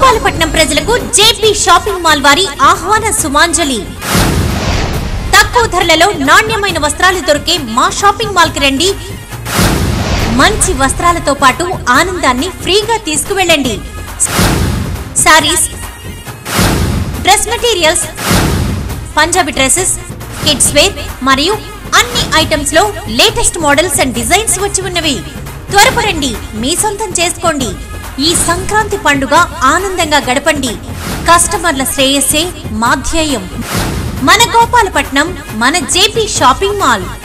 గోపాలపట్నం ప్రజలకు JP shopping mall వారి ఆహ్వాన సుమాంజలి తక్కువ ధరలలో నాణ్యమైన వస్త్రాలు దొరికే మా షాపింగ్ మాల్ కి రండి మంచి వస్త్రాలతో పాటు ఆనందాన్ని ఫ్రీగా తీసుకువెళ్ళండి saris dress materials Punjabi dresses kids wear మరియు అన్ని ఐటమ్స్ లో లేటెస్ట్ మోడల్స్ అండ్ డిజైన్స్ వచ్చి ఉన్నవి త్వరపరండి మీ సొంతం చేసుకోండి ఈ సంక్రాంతి పండుగ ఆనందంగా గడపండి కస్టమర్ల శ్రేయస్సే మా ధ్యేయం మన గోపాలపట్నం మన జేపీ షాపింగ్ మాల్